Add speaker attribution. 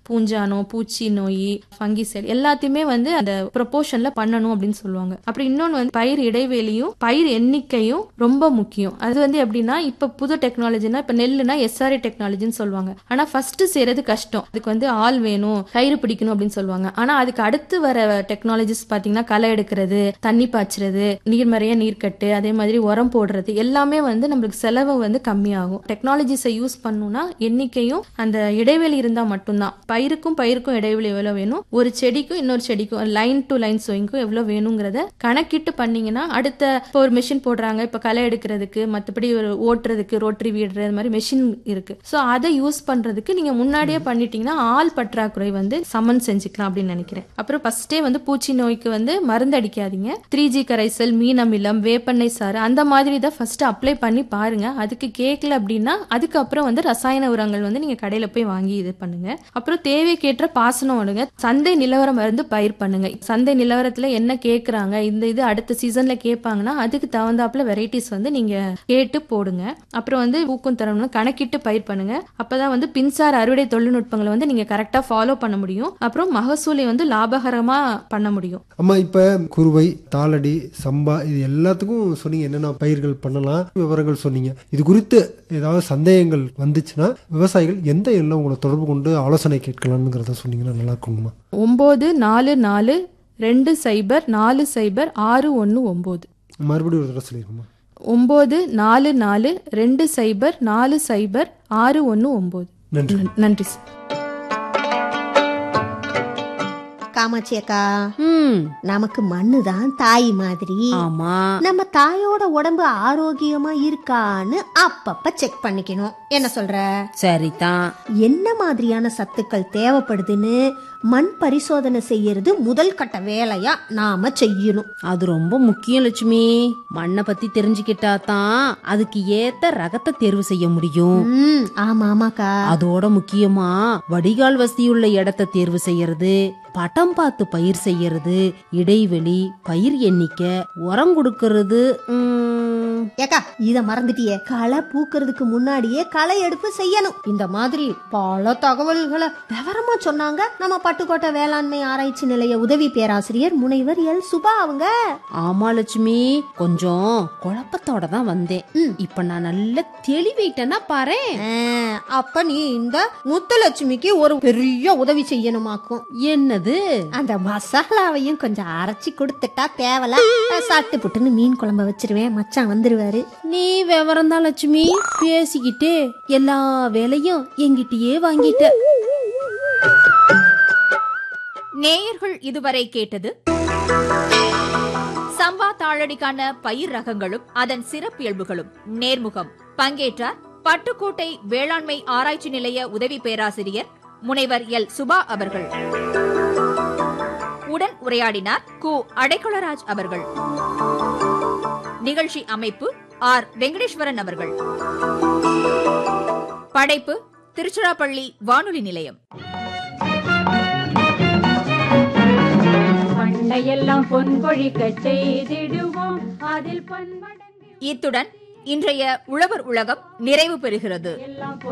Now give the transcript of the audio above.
Speaker 1: பூஞ்சானோ பூச்சி நோய் ஃபங்கிசைட் எல்லாத்தையுமே வந்து அந்த ப்ரொபோர்ஷன்ல பண்ணணும் அப்படின்னு சொல்லுவாங்க அப்புறம் இன்னொன்று வந்து பயிர் இடைவெளியும் பயிர் எண்ணிக்கையும் ரொம்ப முக்கியம் அது வந்து எப்படின்னா இப்ப புது டெக்னாலஜினா இப்ப நெல்லுனா எஸ்ஆர்ஏ டெக்னாலஜின்னு சொல்லுவாங்க ஆனா ஃபர்ஸ்ட் செய்யறது கஷ்டம் அதுக்கு வந்து ஆள் வேணும் கயிறு பிடிக்கணும் அப்படின்னு சொல்லுவாங்க ஆனா அதுக்கு அடுத்து வர டெக்னாலஜிஸ் பாத்தீங்கன்னா களை எடுக்கிறது தண்ணி பாய்ச்சுறது நீர்மறைய நீர்க்கட்டு அதே மாதிரி உரம் போடுறது எல்லாமே வந்து நம்மளுக்கு செலவு வந்து கம்மியாகும் டெக்னாலஜிஸை யூஸ் பண்ணணும்னா எண்ணிக்கையும் அந்த இடைவெளி இருந்தா மட்டும்தான் பயிருக்கும் பயிருக்கும் இடைவெளி எவ்வளவு வேணும் ஒரு செடிக்கும் இன்னொரு செடிக்கும் லைன் டு லைன் சோயிங்க்கும் எவ்வளவு வேணுங்கிறத கணக்கிட்டு பண்ணீங்கன்னா அடுத்த இப்போ ஒரு மிஷின் போடுறாங்க இப்ப களை எடுக்கிறதுக்கு மற்றபடி ஒரு ஓட்டுறதுக்கு ரோட்டரி வீடுற அது மாதிரி மெஷின் இருக்கு ஸோ அதை யூஸ் பண்றதுக்கு நீங்க முன்னாடியே பண்ணிட்டீங்கன்னா ஆள் பற்றாக்குறை வந்து சமன் செஞ்சுக்கலாம் அப்படின்னு நினைக்கிறேன் அப்புறம் ஃபர்ஸ்டே வந்து பூச்சி நோய்க்கு வந்து மருந்து அடிக்காதீங்க த்ரீ ஜி கரைசல் மீன் அமிலம் வேப்பெண்ணெய் சாறு அந்த மாதிரி தான் ஃபர்ஸ்ட் அப்ளை பண்ணி பாருங்க அதுக்கு கேட்கல அப்படின்னா அதுக்கப்புறம் வந்து ரசாயன உரங்கள் வந்து நீங்க கடையில போய் வாங்கி இது பண்ணுங்க அப்புறம் தேவைக்கேற்ற பாசனம் விடுங்க சந்தை நிலவரம் மருந்து பயிர் பண்ணுங்க சந்தை நிலவரத்துல என்ன கேக்குறாங்க இந்த இது அடுத்த சீசன்ல கேட்பாங்கன்னா அதுக்கு தகுந்தாப்புல வெரைட்டிஸ் வந்து நீங்க கேட்டு போடுங்க அப்புறம் வந்து ஊக்கம் தரணும்னு கணக்கிட்டு பயிர் பண்ணுங்க அப்பதான் வந்து பின்சார் அறுவடை தொழில்நுட்பங்களை வந்து நீங்க கரெக்டா ஃபாலோ பண்ண முடியும் அப்புறம் மகசூலை வந்து லாபகரமா பண்ண முடியும்
Speaker 2: அம்மா இப்ப குருவை தாளடி சம்பா இது எல்லாத்துக்கும் சொன்னீங்க என்னென்ன பயிர்கள் பண்ணலாம் விவரங்கள் சொன்னீங்க இது குறித்து ஏதாவது சந்தேகங்கள் வந்துச்சுன்னா விவசாயிகள் எந்த எண்ணம் உங்களை தொடர்பு கொண்டு ஆலோசனை கேட்கலாம்ங்கிறத சொன்னீங்கன்னா நல்லா இருக்குங்கம்மா
Speaker 1: ஒன்பது நாலு நாலு ரெண்டு சைபர் நாலு சைபர் ஆறு ஒன்று ஒம்பது
Speaker 2: மறுபடியும் ஒரு தடவை சொல்லிருக்கோம்மா
Speaker 1: ஒம்பது நாலு நாலு ரெண்டு சைபர் நாலு சைபர் ஆறு ஒன்று ஒம்பது
Speaker 2: நன்றி
Speaker 1: நன்றி சார்
Speaker 3: காமாட்சி அக்கா
Speaker 4: ம்
Speaker 3: நமக்கு மண்ணு தான் தாய் மாதிரி
Speaker 4: ஆமா
Speaker 3: நம்ம தாயோட உடம்பு ஆரோக்கியமா இருக்கான்னு அப்பப்ப செக் பண்ணிக்கணும் என்ன சொல்ற
Speaker 4: சரிதான்
Speaker 3: என்ன மாதிரியான சத்துக்கள் தேவைப்படுதுன்னு மண் பரிசோதனை செய்யறது முதல் கட்ட வேலையா நாம செய்யணும்
Speaker 4: அது ரொம்ப முக்கியம் லட்சுமி மண்ணை பத்தி தெரிஞ்சுக்கிட்டா தான் அதுக்கு ஏத்த ரகத்தை தேர்வு செய்ய முடியும்
Speaker 3: ம் ஆமா ஆமாக்கா
Speaker 4: அதோட முக்கியமா வடிகால் வசதியுள்ள இடத்த தேர்வு செய்யறது பட்டம் பார்த்து பயிர் செய்யறது இடைவெளி பயிர் எண்ணிக்கை உரம் கொடுக்கறது ம்,
Speaker 3: ஏக்கா இத மறந்துட்டியே களை பூக்கிறதுக்கு முன்னாடியே களை எடுப்பு செய்யணும் இந்த மாதிரி பல தகவல்களை விவரமா சொன்னாங்க நம்ம பட்டுக்கோட்டை வேளாண்மை ஆராய்ச்சி நிலைய உதவி பேராசிரியர் முனைவர் எல் சுபா அவங்க
Speaker 4: ஆமா லட்சுமி கொஞ்சம் குழப்பத்தோட தான் வந்தேன்
Speaker 3: ம்.
Speaker 4: இப்ப நான் நல்ல தெளிவிட்டேன்னா பாரு
Speaker 3: ஆ, அப்ப நீ இந்த முத்துலட்சுமிக்கு ஒரு பெரிய உதவி செய்யணுமாக்கும்
Speaker 4: என்னது
Speaker 3: அந்த மசாலாவையும் கொஞ்சம் அரைச்சி கொடுத்துட்டா தேவல சாப்பிட்டு புட்டுன்னு மீன் குழம்ப வச்சிருவேன் மச்சான் வந்துருவாரு
Speaker 4: நீ விவரம் தான் லட்சுமி பேசிக்கிட்டே எல்லா வேலையும் என்கிட்டயே வாங்கிட்ட
Speaker 5: நேயர்கள் இதுவரை கேட்டது சம்பா தாளடிக்கான பயிர் ரகங்களும் அதன் சிறப்பியல்புகளும் நேர்முகம் பங்கேற்றார் பட்டுக்கோட்டை வேளாண்மை ஆராய்ச்சி நிலைய உதவி பேராசிரியர் முனைவர் எல் சுபா அவர்கள் உடன் உரையாடினார் கு அடைக்கலராஜ் அவர்கள் நிகழ்ச்சி அமைப்பு ஆர் வெங்கடேஸ்வரன் அவர்கள் படைப்பு திருச்சிராப்பள்ளி வானொலி நிலையம்
Speaker 6: பண்டையெல்லாம் பொன் பொழிக்க செய்திடுவோம் அதில் பன்மடங்கு
Speaker 5: இத்துடன் இன்றைய உழவர் உலகம் நிறைவு பெறுகிறது
Speaker 6: எல்லாம்